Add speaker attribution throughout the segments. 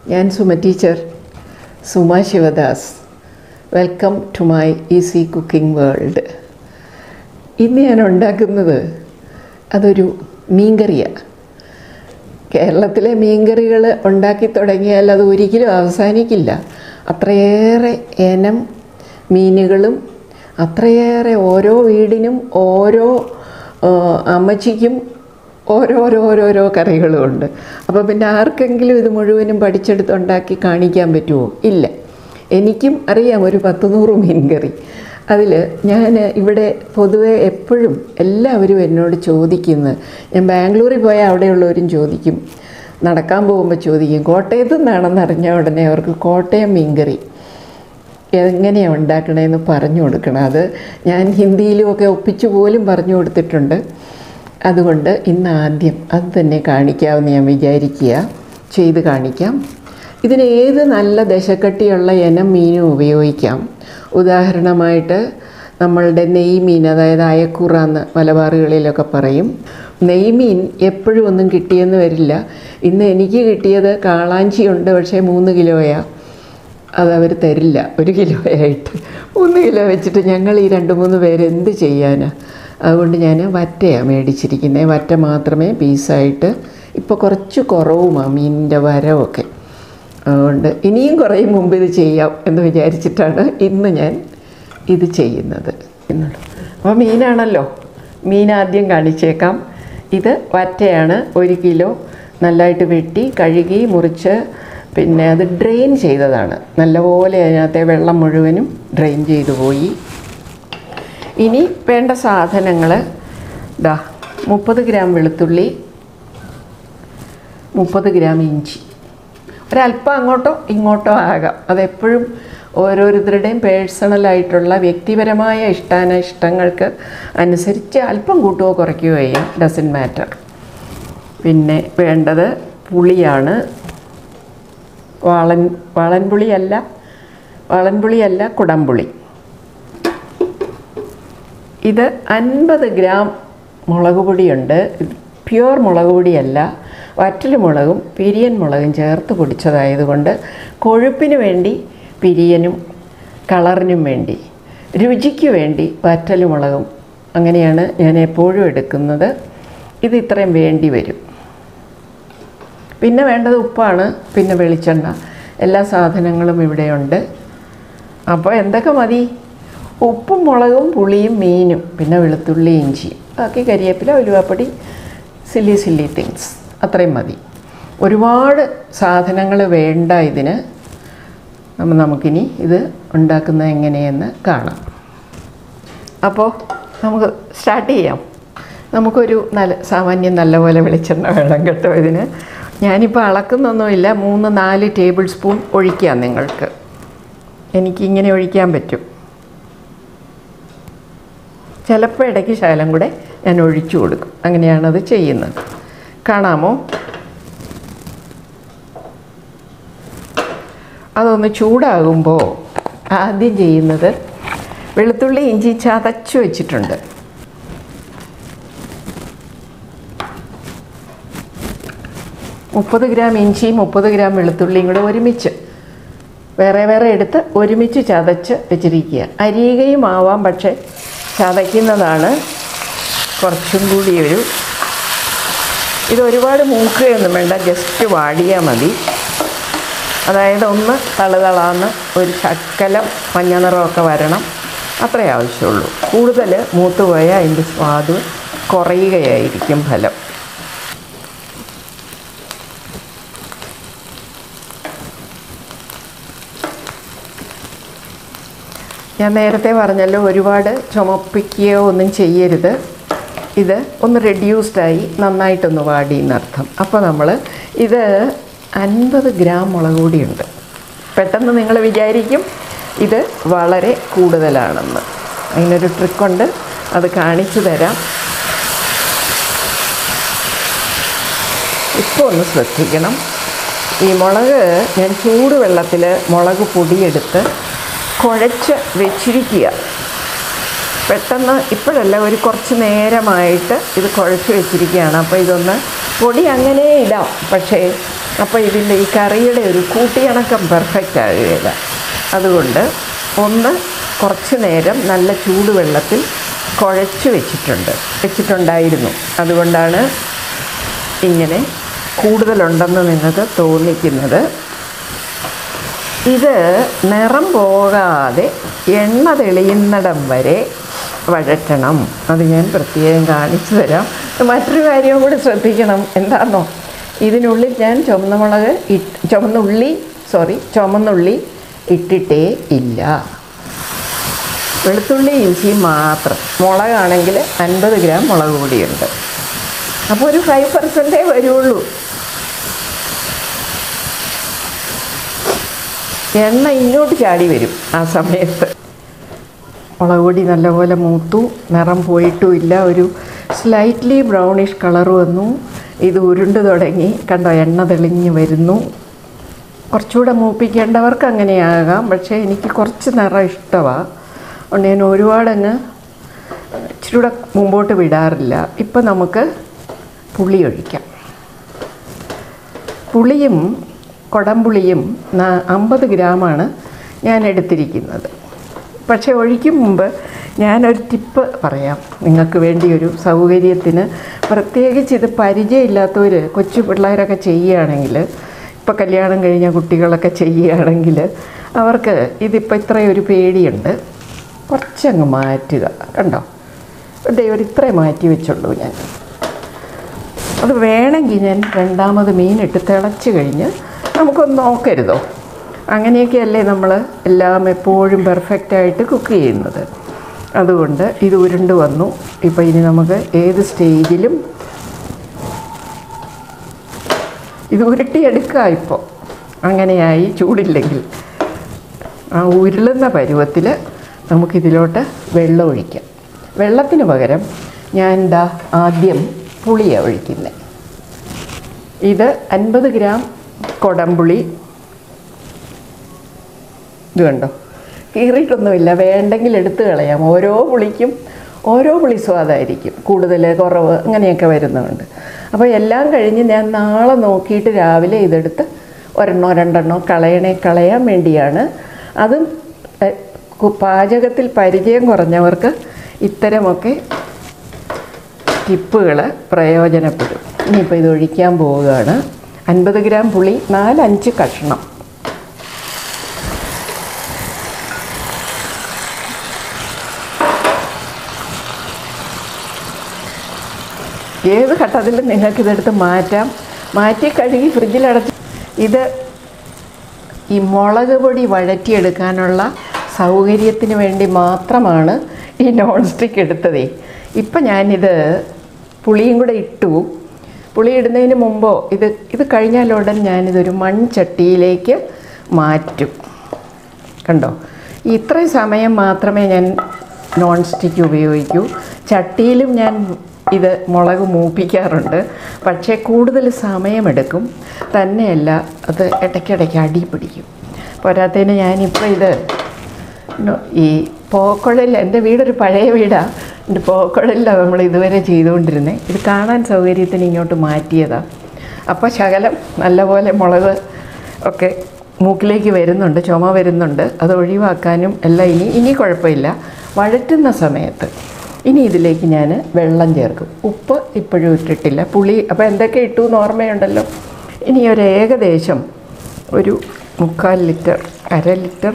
Speaker 1: ഞാൻ Suma teacher Suma Sivadas welcome to my easy cooking world ഇന്ന് ഞാൻ ഉണ്ടാക്കുന്നത് അതൊരു മീൻകറിയാണ് കേരളത്തിലെ മീൻകറികൾ ഉണ്ടാക്കി തുടങ്ങിയാൽ അത് ഒരിക്കലും അവസാനിക്കില്ല അത്രയേറെ ഇനം മീനുകളും അത്രയേറെ ഓരോ വീടിനും ഓരോ ആ, അമ്മച്ചിക്കും ഓരോരോരോരോ കറികളും ഉണ്ട് അപ്പോൾ പിന്നെ ആർക്കെങ്കിലും ഇത് മുഴുവനും പഠിച്ചെടുത്ത് ഉണ്ടാക്കി കാണിക്കാൻ പറ്റുമോ ഇല്ല എനിക്കും അറിയാം ഒരു പത്ത് നൂറ് മീൻ കറി അതിൽ ഞാൻ ഇവിടെ പൊതുവെ എപ്പോഴും എല്ലാവരും എന്നോട് ചോദിക്കുന്നത് ഞാൻ ബാംഗ്ലൂരിൽ പോയാൽ അവിടെയുള്ളവരും ചോദിക്കും നടക്കാൻ പോകുമ്പോൾ ചോദിക്കും കോട്ടയത്തു നിന്നാണെന്ന് അറിഞ്ഞ ഉടനെ അവർക്ക് കോട്ടയം മീൻകറി എങ്ങനെയാണ് ഉണ്ടാക്കണതെന്ന് പറഞ്ഞു കൊടുക്കണം അത് ഞാൻ ഹിന്ദിയിലുമൊക്കെ ഒപ്പിച്ചു പോലും പറഞ്ഞു കൊടുത്തിട്ടുണ്ട് അതുകൊണ്ട് ഇന്ന് ആദ്യം അത് തന്നെ കാണിക്കാമെന്ന് ഞാൻ വിചാരിക്കുക ചെയ്ത് കാണിക്കാം ഇതിന് ഏത് നല്ല ദശക്കട്ടിയുള്ള ഇനം മീനും ഉപയോഗിക്കാം ഉദാഹരണമായിട്ട് നമ്മളുടെ നെയ്മീൻ അതായത് അയക്കുറ എന്ന് മലബാറുകളിലൊക്കെ പറയും നെയ്മീൻ എപ്പോഴും ഒന്നും കിട്ടിയെന്ന് വരില്ല ഇന്ന് എനിക്ക് കിട്ടിയത് കാളാഞ്ചി ഉണ്ട് പക്ഷേ മൂന്ന് കിലോയാണ് അതവർ തരില്ല ഒരു കിലോ ആയിട്ട് മൂന്ന് കിലോ വെച്ചിട്ട് ഞങ്ങൾ ഈ രണ്ട് മൂന്ന് പേര് എന്ത് ചെയ്യാനാ അതുകൊണ്ട് ഞാൻ വറ്റയാണ് മേടിച്ചിരിക്കുന്നത് വറ്റ മാത്രമേ പീസായിട്ട് ഇപ്പോൾ കുറച്ച് കുറവുമാണ് മീനിൻ്റെ വരവൊക്കെ അതുകൊണ്ട് ഇനിയും കുറേ മുമ്പ് ഇത് ചെയ്യാം എന്ന് വിചാരിച്ചിട്ടാണ് ഇന്ന് ഞാൻ ഇത് ചെയ്യുന്നത് എന്നുള്ളത് അപ്പോൾ മീനാണല്ലോ മീൻ ആദ്യം കാണിച്ചേക്കാം ഇത് വറ്റയാണ് ഒരു കിലോ നല്ലതായിട്ട് വെട്ടി കഴുകി മുറിച്ച് പിന്നെ അത് ഡ്രെയിൻ ചെയ്തതാണ് നല്ലപോലെ അതിനകത്തെ വെള്ളം മുഴുവനും ഡ്രെയിൻ ചെയ്തു പോയി ഇനി വേണ്ട സാധനങ്ങൾ ദാ മുപ്പത് ഗ്രാം വെളുത്തുള്ളി മുപ്പത് ഗ്രാം ഇഞ്ചി ഒരല്പം അങ്ങോട്ടോ ഇങ്ങോട്ടോ ആകാം അതെപ്പോഴും ഓരോരുത്തരുടെയും പേഴ്സണലായിട്ടുള്ള വ്യക്തിപരമായ ഇഷ്ടാനിഷ്ടങ്ങൾക്ക് അനുസരിച്ച് അല്പം കൂട്ടുകയോ കുറയ്ക്കുകയോ ചെയ്യാം ഡസൻ മാറ്റർ പിന്നെ വേണ്ടത് പുളിയാണ് വാളൻ വാളൻപുളിയല്ല വാളൻപുളിയല്ല കുടംപുളി ഇത് അൻപത് ഗ്രാം മുളക് പൊടിയുണ്ട് പ്യുവർ മുളക് പൊടിയല്ല വറ്റൽ മുളകും പിരിയൻ മുളകും ചേർത്ത് പൊടിച്ചതായതുകൊണ്ട് കൊഴുപ്പിന് വേണ്ടി പിരിയനും കളറിനും വേണ്ടി രുചിക്ക് വേണ്ടി വറ്റൽ മുളകും അങ്ങനെയാണ് ഞാൻ എപ്പോഴും എടുക്കുന്നത് ഇത് ഇത്രയും വേണ്ടി വരും പിന്നെ വേണ്ടത് ഉപ്പാണ് പിന്നെ വെളിച്ചെണ്ണ എല്ലാ സാധനങ്ങളും ഇവിടെയുണ്ട് അപ്പോൾ എന്തൊക്കെ മതി ഉപ്പും മുളകും പുളിയും മീനും പിന്നെ വെളുത്തുള്ളി ഇഞ്ചി ബാക്കി കരിയേപ്പില ഉലുവാപ്പൊടി സില്ലി സില്ലി തിങ്സ് അത്രയും മതി ഒരുപാട് സാധനങ്ങൾ വേണ്ട ഇതിന് നമ്മൾ നമുക്കിനി ഇത് ഉണ്ടാക്കുന്നത് എങ്ങനെയെന്ന് കാണാം അപ്പോൾ നമുക്ക് സ്റ്റാർട്ട് ചെയ്യാം നമുക്കൊരു നല്ല സാമാന്യം നല്ലപോലെ വെളിച്ചെണ്ണ വേണം കേട്ടോ ഇതിന് ഞാനിപ്പോൾ അളക്കുന്നൊന്നുമില്ല മൂന്ന് നാല് ടേബിൾ സ്പൂൺ ഒഴിക്കാം നിങ്ങൾക്ക് എനിക്കിങ്ങനെ ഒഴിക്കാൻ പറ്റും ചിലപ്പോൾ ഇടയ്ക്ക് ശകലം കൂടെ ഞാൻ ഒഴിച്ചു കൊടുക്കും അങ്ങനെയാണത് ചെയ്യുന്നത് കാണാമോ അതൊന്ന് ചൂടാകുമ്പോൾ ആദ്യം ചെയ്യുന്നത് വെളുത്തുള്ളി ഇഞ്ചി ചതച്ച് വെച്ചിട്ടുണ്ട് മുപ്പത് ഗ്രാം ഇഞ്ചിയും മുപ്പത് ഗ്രാം വെളുത്തുള്ളിയും കൂടെ ഒരുമിച്ച് വേറെ വേറെ എടുത്ത് ഒരുമിച്ച് ചതച്ച് വെച്ചിരിക്കുക അരിയുകയും ആവാം പക്ഷേ ചതയ്ക്കുന്നതാണ് കുറച്ചും കൂടി ഒരു ഇത് ഒരുപാട് മൂക്കുകയൊന്നും വേണ്ട ജസ്റ്റ് വാടിയാൽ മതി അതായത് ഒന്ന് തളുതളാന്ന് ഒരു ശക്കലം മഞ്ഞ നിറമൊക്കെ വരണം അത്രേ ആവശ്യമുള്ളൂ കൂടുതൽ മൂത്ത് പോയാൽ അതിൻ്റെ സ്വാദ് കുറയുകയായിരിക്കും ഫലം ഞാൻ നേരത്തെ പറഞ്ഞല്ലോ ഒരുപാട് ചുമപ്പിക്കുകയോ ഒന്നും ചെയ്യരുത് ഇത് ഒന്ന് റെഡ്യൂസ്ഡായി നന്നായിട്ടൊന്ന് വാടി എന്നർത്ഥം അപ്പോൾ നമ്മൾ ഇത് അൻപത് ഗ്രാം മുളക് പൊടിയുണ്ട് പെട്ടെന്ന് നിങ്ങൾ വിചാരിക്കും ഇത് വളരെ കൂടുതലാണെന്ന് അതിനൊരു ട്രിക്കുണ്ട് അത് കാണിച്ചു തരാം ഇപ്പോൾ ഒന്ന് ശ്രദ്ധിക്കണം ഈ മുളക് ഞാൻ ചൂടുവെള്ളത്തിൽ മുളക് പൊടിയെടുത്ത് കുഴച്ച് വെച്ചിരിക്കുക പെട്ടെന്ന് ഇപ്പോഴല്ല ഒരു കുറച്ച് നേരമായിട്ട് ഇത് കുഴച്ച് വെച്ചിരിക്കുകയാണ് അപ്പോൾ ഇതൊന്ന് പൊടി അങ്ങനെ ഇടാം പക്ഷേ അപ്പോൾ ഇതിൻ്റെ ഈ കറിയുടെ ഒരു കൂട്ടിയിണക്കം പെർഫെക്റ്റ് ആകുകയില്ല അതുകൊണ്ട് ഒന്ന് കുറച്ച് നേരം നല്ല ചൂടുവെള്ളത്തിൽ കുഴച്ച് വെച്ചിട്ടുണ്ട് വെച്ചിട്ടുണ്ടായിരുന്നു അതുകൊണ്ടാണ് ഇങ്ങനെ കൂടുതലുണ്ടെന്ന് നിങ്ങൾക്ക് തോന്നിക്കുന്നത് ഇത് നിറം പോകാതെ എണ്ണ തെളിയുന്നിടം വരെ വഴറ്റണം അത് ഞാൻ പ്രത്യേകം കാണിച്ചു തരാം മറ്റൊരു കാര്യവും കൂടി ശ്രദ്ധിക്കണം എന്താണെന്നോ ഇതിനുള്ളിൽ ഞാൻ ചുവന്നമുളക് ഇട്ട് ചുവന്നുള്ളി സോറി ചുമന്നുള്ളി ഇട്ടിട്ടേ ഇല്ല വെളുത്തുള്ളി ഇഞ്ചി മാത്രം മുളകാണെങ്കിൽ അൻപത് ഗ്രാം മുളക് പൊടിയുണ്ട് അപ്പോൾ ഒരു ഫൈവ് പെർസെൻറ്റേ വരുള്ളൂ എണ്ണ ഇങ്ങോട്ട് ചാടി വരും ആ സമയത്ത് മുളക് പൊടി നല്ലപോലെ മൂത്തു നിറം പോയിട്ടുമില്ല ഒരു സ്ലൈറ്റ്ലി ബ്രൗണിഷ് കളർ വന്നു ഇത് ഉരുണ്ട് തുടങ്ങി കണ്ടോ എണ്ണ തെളിഞ്ഞ് വരുന്നു കുറച്ചുകൂടെ മൂപ്പിക്കേണ്ടവർക്ക് അങ്ങനെയാകാം പക്ഷേ എനിക്ക് കുറച്ച് നിറം ഇഷ്ടമാണ് അതുകൊണ്ട് ഞാൻ ഒരുപാടങ്ങ് ഇച്ചിരൂടെ മുമ്പോട്ട് വിടാറില്ല ഇപ്പം നമുക്ക് പുളി ഒഴിക്കാം പുളിയും കുടംപുളിയും അമ്പത് ഗ്രാമാണ് ഞാൻ എടുത്തിരിക്കുന്നത് പക്ഷേ ഒഴിക്കും മുമ്പ് ഞാനൊരു ടിപ്പ് പറയാം നിങ്ങൾക്ക് വേണ്ടി ഒരു സൗകര്യത്തിന് പ്രത്യേകിച്ച് ഇത് പരിചയമില്ലാത്തവർ കൊച്ചു പിള്ളേരൊക്കെ ചെയ്യുകയാണെങ്കിൽ ഇപ്പോൾ കല്യാണം കഴിഞ്ഞ കുട്ടികളൊക്കെ ചെയ്യുകയാണെങ്കിൽ അവർക്ക് ഇതിപ്പോൾ ഇത്രയൊരു പേടിയുണ്ട് കുറച്ചങ്ങ് മാറ്റുക കണ്ടോ ദൈവം ഇത്രയും മാറ്റി വെച്ചുള്ളൂ ഞാൻ അത് വേണമെങ്കിൽ ഞാൻ രണ്ടാമത് മീനിട്ട് തിളച്ച് കഴിഞ്ഞ് നമുക്കൊന്ന് നോക്കരുതോ അങ്ങനെയൊക്കെയല്ലേ നമ്മൾ എല്ലാം എപ്പോഴും പെർഫെക്റ്റായിട്ട് കുക്ക് ചെയ്യുന്നത് അതുകൊണ്ട് ഇത് ഉരുണ്ട് വന്നു ഇപ്പോൾ ഇനി നമുക്ക് ഏത് സ്റ്റേജിലും ഇത് ഉരുട്ടിയെടുക്കുക ഇപ്പോൾ അങ്ങനെയായി ചൂടില്ലെങ്കിൽ ആ ഉരുളുന്ന പരുവത്തിൽ നമുക്കിതിലോട്ട് വെള്ളം ഒഴിക്കാം വെള്ളത്തിന് പകരം ഞാൻ എന്താ ആദ്യം പുളിയാണ് ഒഴിക്കുന്നത് ഇത് അൻപത് ഗ്രാം കൊടംപുളി ഇത് കണ്ടോ കീറിയിട്ടൊന്നുമില്ല വേണ്ടെങ്കിൽ എടുത്തു കളയാം ഓരോ പുളിക്കും ഓരോ പുളി സ്വാദായിരിക്കും കൂടുതൽ കുറവ് അങ്ങനെയൊക്കെ വരുന്നുണ്ട് അപ്പോൾ എല്ലാം കഴിഞ്ഞ് ഞാൻ നാളെ നോക്കിയിട്ട് രാവിലെ ഇതെടുത്ത് ഒരെണ്ണോ രണ്ടെണ്ണോ കളയണേ കളയാൻ വേണ്ടിയാണ് അതും എ, കു- പാചകത്തിൽ പരിചയം കുറഞ്ഞവർക്ക് ഇത്തരമൊക്കെ ടിപ്പുകൾ പ്രയോജനപ്പെടും ഇനിയിപ്പോൾ ഇത് ഒഴിക്കാൻ പോവുകയാണ് അൻപത് ഗ്രാം പുളി നാലഞ്ച് കഷ്ണം ഏത് ഘട്ടത്തിലും നിങ്ങൾക്കിതെടുത്ത് മാറ്റാം മാറ്റി കഴുകി ഫ്രിഡ്ജിലടച്ച് ഇത് ഈ മുളക് പൊടി വഴറ്റിയെടുക്കാനുള്ള സൗകര്യത്തിന് വേണ്ടി മാത്രമാണ് ഈ നോൺ സ്റ്റിക്ക് എടുത്തതേ ഇപ്പം ഞാനിത് പുളിയും കൂടെ ഇട്ടു പുളി ഇടുന്നതിന് മുമ്പോ ഇത് ഇത് കഴിഞ്ഞാലുടൻ ഞാനിതൊരു മൺചട്ടിയിലേക്ക് മാറ്റും കണ്ടോ ഇത്രയും സമയം മാത്രമേ ഞാൻ നോൺ സ്റ്റിക്ക് ഉപയോഗിക്കൂ ചട്ടിയിലും ഞാൻ ഇത് മുളക് മൂപ്പിക്കാറുണ്ട് പക്ഷേ കൂടുതൽ സമയമെടുക്കും തന്നെയല്ല അത് ഇടയ്ക്കിടയ്ക്ക് അടി പിടിക്കും പോരാത്തതിന് ഞാനിപ്പോൾ ഇത് നോ- ഈ പോക്കുഴൽ എൻ്റെ വീടൊരു പഴയ വീടാണ് എൻ്റെ പോക്കുഴലിലാണ് നമ്മൾ ഇതുവരെ ചെയ്തുകൊണ്ടിരുന്നത് ഇത് കാണാൻ സൗകര്യത്തിന് ഇങ്ങോട്ട് മാറ്റിയതാണ് അപ്പോൾ ശകലം നല്ലപോലെ മുളക് ഒക്കെ മൂക്കിലേക്ക് വരുന്നുണ്ട് ചുമ വരുന്നുണ്ട് അത് ഒഴിവാക്കാനും എല്ലാം ഇനി ഇനി കുഴപ്പമില്ല വഴറ്റുന്ന സമയത്ത് ഇനി ഇതിലേക്ക് ഞാൻ വെള്ളം ചേർക്കും ഉപ്പ് ഇപ്പോഴും ഇട്ടിട്ടില്ല പുളി അപ്പോൾ എന്തൊക്കെ ഇട്ടു എന്ന് ഓർമ്മയുണ്ടല്ലോ ഇനി ഒരു ഏകദേശം ഒരു മുക്കാൽ ലിറ്റർ അര ലിറ്റർ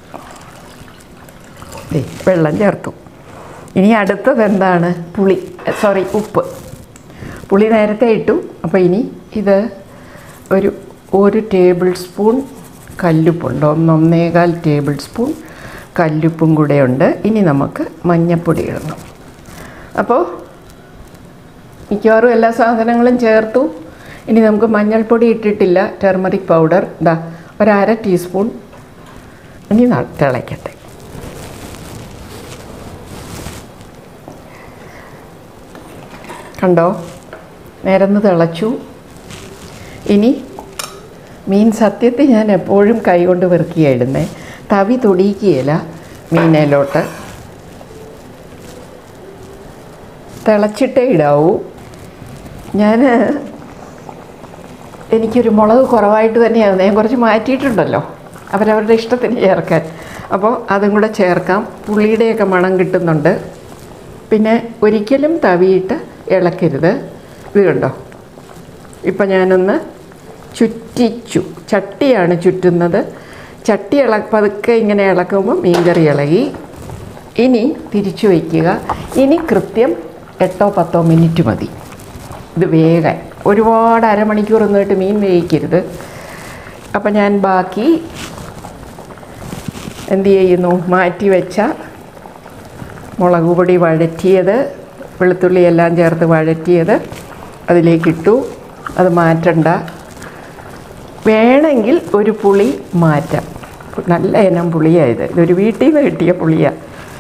Speaker 1: ദേ, വെള്ളം ചേർത്തു ഇനി അടുത്തത് എന്താണ് പുളി സോറി ഉപ്പ് പുളി നേരത്തെ ഇട്ടു അപ്പോൾ ഇനി ഇത് ഒരു ഒരു ടേബിൾ സ്പൂൺ കല്ലുപ്പുണ്ട് ഒന്നൊന്നേകാൽ ടേബിൾ സ്പൂൺ കല്ലുപ്പും കൂടെ ഉണ്ട് ഇനി നമുക്ക് മഞ്ഞൾപ്പൊടി ഇടണം അപ്പോൾ മിക്കവാറും എല്ലാ സാധനങ്ങളും ചേർത്തു ഇനി നമുക്ക് മഞ്ഞൾപ്പൊടി ഇട്ടിട്ടില്ല ടെർമറിക് പൗഡർ ഇതാ ഒരു അര ടീസ്പൂൺ ഇനി ന- തിളയ്ക്കട്ടെ കണ്ടോ നേരന്ന് തിളച്ചു ഇനി മീൻ സത്യത്തിൽ ഞാൻ എപ്പോഴും കൈകൊണ്ട് വെറുക്കിയാണ് ഇടുന്നത് തവി തൊടിയിക്കുകയില്ല മീനയിലോട്ട് തിളച്ചിട്ടേ ഇടാവൂ ഞാൻ എനിക്കൊരു മുളക് കുറവായിട്ട് തന്നെയാണ് ഞാൻ കുറച്ച് മാറ്റിയിട്ടുണ്ടല്ലോ അവരവരുടെ ഇഷ്ടത്തിന് ചേർക്കാൻ അപ്പോൾ അതും കൂടെ ചേർക്കാം പുളിയുടെയൊക്കെ മണം കിട്ടുന്നുണ്ട് പിന്നെ ഒരിക്കലും തവിയിട്ട് ഇളക്കരുത് ഇത് കണ്ടോ ഇപ്പം ഞാനൊന്ന് ചുറ്റിച്ചു ചട്ടിയാണ് ചുറ്റുന്നത് ചട്ടി ഇള പതുക്കെ ഇങ്ങനെ ഇളക്കുമ്പോൾ മീൻകറി ഇളകി ഇനി തിരിച്ചു വയ്ക്കുക ഇനി കൃത്യം എട്ടോ പത്തോ മിനിറ്റ് മതി ഇത് വേകാൻ ഒരുപാട് അരമണിക്കൂർ ഒന്നായിട്ട് മീൻ വേവിക്കരുത് അപ്പം ഞാൻ ബാക്കി എന്ത് ചെയ്യുന്നു മാറ്റി വെച്ച മുളക് പൊടി വഴറ്റിയത് വെളുത്തുള്ളി എല്ലാം ചേർത്ത് വഴറ്റിയത് അതിലേക്കിട്ടു അത് മാറ്റണ്ട വേണമെങ്കിൽ ഒരു പുളി മാറ്റാം നല്ല ഇനം പുളിയായത് ഇതൊരു വീട്ടിൽ നിന്ന് കിട്ടിയ പുളിയാണ്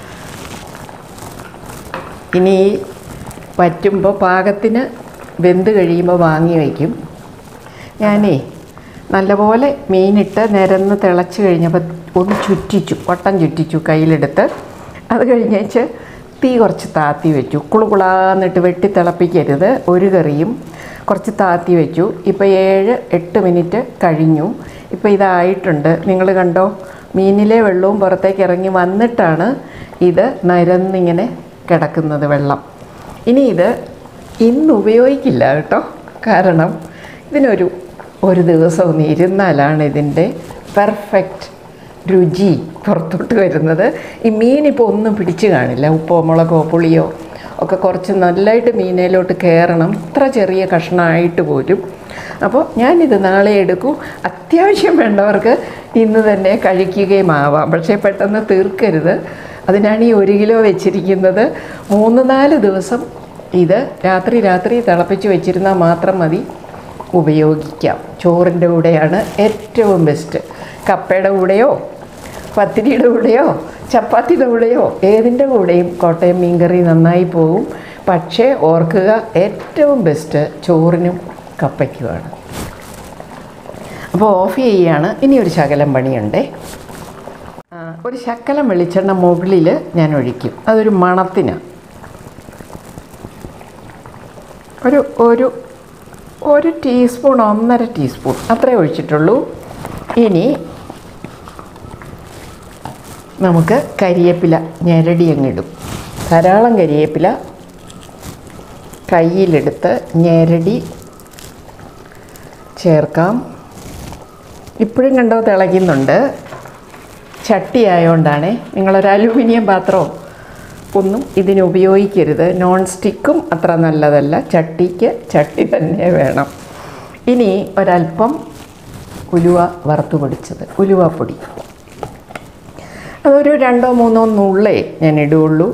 Speaker 1: ഇനി വറ്റുമ്പോൾ പാകത്തിന് വെന്ത് കഴിയുമ്പോൾ വാങ്ങി വയ്ക്കും ഞാനേ നല്ലപോലെ മീനിട്ട് നിരന്ന് തിളച്ച് കഴിഞ്ഞപ്പോൾ ഒന്ന് ചുറ്റിച്ചു വട്ടം ചുറ്റിച്ചു കയ്യിലെടുത്ത് അത് കഴിഞ്ഞേച്ച് തീ കുറച്ച് താത്തി വെച്ചു കുളുകുളാന്നിട്ട് വെട്ടി തിളപ്പിക്കരുത് ഒരു കറിയും കുറച്ച് താത്തി വെച്ചു ഇപ്പോൾ ഏഴ് എട്ട് മിനിറ്റ് കഴിഞ്ഞു ഇപ്പോൾ ഇതായിട്ടുണ്ട് നിങ്ങൾ കണ്ടോ മീനിലെ വെള്ളവും പുറത്തേക്ക് ഇറങ്ങി വന്നിട്ടാണ് ഇത് നരന്നിങ്ങനെ കിടക്കുന്നത് വെള്ളം ഇനി ഇത് ഇന്ന് ഉപയോഗിക്കില്ല കേട്ടോ കാരണം ഇതിനൊരു ഒരു ദിവസം ഒന്ന് ഇരുന്നാലാണ് ഇതിൻ്റെ പെർഫെക്റ്റ് രുചി പുറത്തോട്ട് വരുന്നത് ഈ മീനിപ്പോൾ ഒന്നും പിടിച്ചു കാണില്ല ഉപ്പോ മുളകോ പുളിയോ ഒക്കെ കുറച്ച് നല്ലതായിട്ട് മീനയിലോട്ട് കയറണം ഇത്ര ചെറിയ കഷ്ണമായിട്ട് പോലും അപ്പോൾ ഞാനിത് നാളെ എടുക്കും അത്യാവശ്യം വേണ്ടവർക്ക് ഇന്ന് തന്നെ കഴിക്കുകയും ആവാം പക്ഷേ പെട്ടെന്ന് തീർക്കരുത് അതിനാണ് ഈ ഒരു കിലോ വെച്ചിരിക്കുന്നത് മൂന്ന് നാല് ദിവസം ഇത് രാത്രി രാത്രി തിളപ്പിച്ച് വെച്ചിരുന്നാൽ മാത്രം മതി ഉപയോഗിക്കാം ചോറിൻ്റെ കൂടെയാണ് ഏറ്റവും ബെസ്റ്റ് കപ്പയുടെ കൂടെയോ പത്തിരിയുടെ കൂടെയോ ചപ്പാത്തിയുടെ കൂടെയോ ഏതിൻ്റെ കൂടെയും കോട്ടയം മീൻകറി നന്നായി പോകും പക്ഷേ ഓർക്കുക ഏറ്റവും ബെസ്റ്റ് ചോറിനും കപ്പയ്ക്കുമാണ് അപ്പോൾ ഓഫ് ചെയ്യുകയാണ് ഇനി ഒരു ശകലം പണിയുണ്ടേ ആ, ഒരു ശക്കലം വെളിച്ചെണ്ണ മുകളിൽ ഞാൻ ഒഴിക്കും അതൊരു മണത്തിന് ഒരു ഒരു ഒരു ടീസ്പൂൺ ഒന്നര ടീസ്പൂൺ അത്രേ ഒഴിച്ചിട്ടുള്ളൂ ഇനി നമുക്ക് കരിയേപ്പില ഞെരടി അങ്ങിടും ധാരാളം കരിയേപ്പില കയ്യിലെടുത്ത് ഞെരടി ചേർക്കാം ഇപ്പോഴും കണ്ടോ തിളയ്ക്കുന്നുണ്ട് ചട്ടി ആയതുകൊണ്ടാണ് നിങ്ങളൊരു അലൂമിനിയം പാത്രമോ ഒന്നും ഇതിന് ഉപയോഗിക്കരുത് നോൺ സ്റ്റിക്കും അത്ര നല്ലതല്ല ചട്ടിക്ക് ചട്ടി തന്നെ വേണം ഇനി ഒരല്പം ഉലുവ വറുത്ത് പൊടിച്ചത് ഉലുവപ്പൊടി അതൊരു രണ്ടോ മൂന്നോ നുള്ളേ ഞാൻ ഇടുകയുള്ളൂ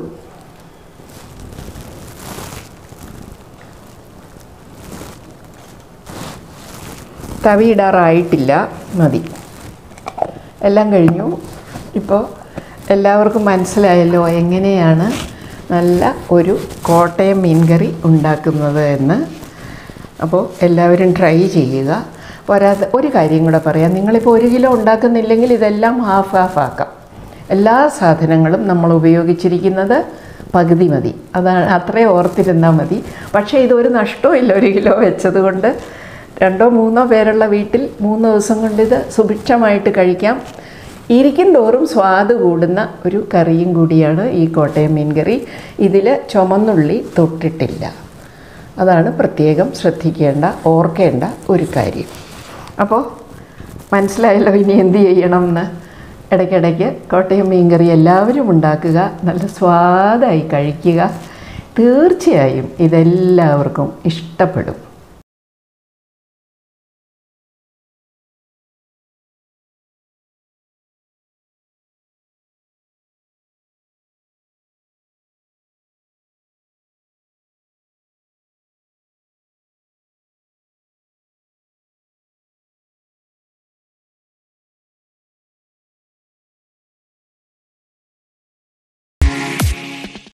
Speaker 1: തവി ഇടാറായിട്ടില്ല മതി എല്ലാം കഴിഞ്ഞു ഇപ്പോൾ എല്ലാവർക്കും മനസ്സിലായല്ലോ എങ്ങനെയാണ് നല്ല ഒരു കോട്ടയം മീൻകറി ഉണ്ടാക്കുന്നത് എന്ന് അപ്പോൾ എല്ലാവരും ട്രൈ ചെയ്യുക പോരാതെ ഒരു കാര്യം കൂടെ പറയാം നിങ്ങളിപ്പോൾ ഒരു കിലോ ഉണ്ടാക്കുന്നില്ലെങ്കിൽ ഇതെല്ലാം ഹാഫ് ഹാഫ് ആക്കാം എല്ലാ സാധനങ്ങളും നമ്മൾ ഉപയോഗിച്ചിരിക്കുന്നത് പകുതി മതി അതാണ് അത്രേ ഓർത്തിരുന്നാൽ മതി പക്ഷേ ഇതൊരു നഷ്ടവും ഇല്ല ഒരു കിലോ വെച്ചത് കൊണ്ട് രണ്ടോ മൂന്നോ പേരുള്ള വീട്ടിൽ മൂന്ന് ദിവസം കൊണ്ട് ഇത് സുഭിക്ഷമായിട്ട് കഴിക്കാം ഇരിക്കും തോറും സ്വാദ് കൂടുന്ന ഒരു കറിയും കൂടിയാണ് ഈ കോട്ടയം മീൻ കറി ഇതിൽ ചുമന്നുള്ളി തൊട്ടിട്ടില്ല അതാണ് പ്രത്യേകം ശ്രദ്ധിക്കേണ്ട ഓർക്കേണ്ട ഒരു കാര്യം അപ്പോൾ മനസ്സിലായല്ലോ ഇനി എന്ത് ചെയ്യണം എന്ന് ഇടയ്ക്കിടയ്ക്ക് കോട്ടയം മീൻകറി എല്ലാവരും ഉണ്ടാക്കുക നല്ല സ്വാദായി കഴിക്കുക തീർച്ചയായും ഇതെല്ലാവർക്കും ഇഷ്ടപ്പെടും